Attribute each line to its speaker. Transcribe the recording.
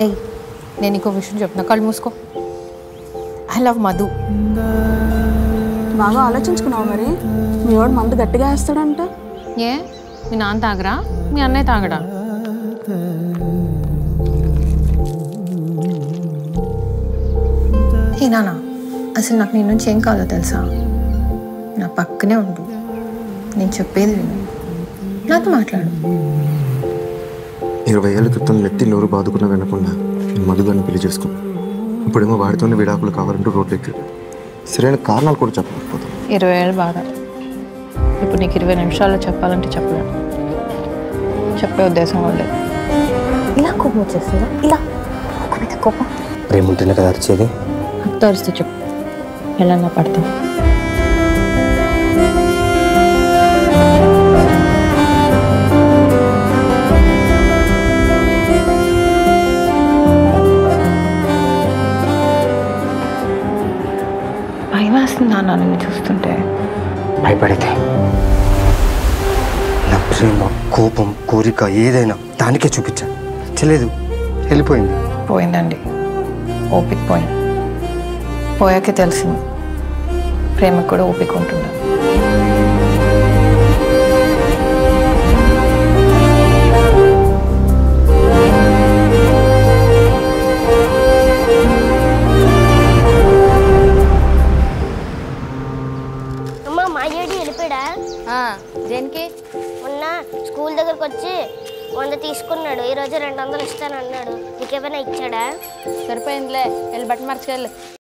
Speaker 1: ఏయ్ నేను నీకు విషయం చెప్తున్నా కళ్ళు మూసుకో ఐ లవ్ మధు
Speaker 2: బాగా ఆలోచించుకున్నావు మరి మీ వాడు మందు గట్టిగా వేస్తాడంట
Speaker 1: ఏ మీ నాన్న తాగరా మీ అన్నయ్య తాగడా ఏ నాన్న అసలు నాకు నీ నుంచి ఏం కావాలో తెలుసా నా పక్కనే ఉండు నేను చెప్పేది విను నాతో మాట్లాడు
Speaker 3: ఇరవై ఏళ్ళ క్రితం నెత్తి నోరు బాదుకున్న వినకుండా నేను మధుగారిని పెళ్లి చేసుకున్నాను ఇప్పుడేమో వాడితోనే విడాకులు కావాలంటూ రోడ్లు ఎక్కాడు సరైన కారణాలు కూడా చెప్పలేకపోతాం
Speaker 1: ఇరవై ఏళ్ళు బాధ ఇప్పుడు నీకు ఇరవై నిమిషాల్లో చెప్పాలంటే చెప్పలేను చెప్పే ఉద్దేశం కూడా లేదు ఇలా కోపం వచ్చేస్తుందా ఇలా ఒక మీద కోపం
Speaker 3: ప్రేమ ఉంటేనే కదా అరిచేది
Speaker 1: తరుస్తూ చెప్పు ఎలా పడతాం భయం వేస్తుంది నాన్న నిన్ను చూస్తుంటే
Speaker 3: భయపడితే నా ప్రేమ కోపం కోరిక ఏదైనా దానికే చూపించా తెలియదు వెళ్ళిపోయింది
Speaker 1: పోయిందండి ఓపిక పోయింది పోయాకే తెలిసింది ప్రేమకు కూడా ఓపిక ఉంటుందా
Speaker 4: అమ్మ మా ఏడి వెళ్ళిపోయాడా
Speaker 5: దేనికి
Speaker 4: మొన్న స్కూల్ దగ్గరకు వచ్చి వంద తీసుకున్నాడు ఈ రోజు రెండు వందలు ఇస్తాను అన్నాడు నీకేమైనా ఇచ్చాడా
Speaker 5: సరిపోయిందిలే వెళ్ళి బట్టలు మార్చుకెళ్ళి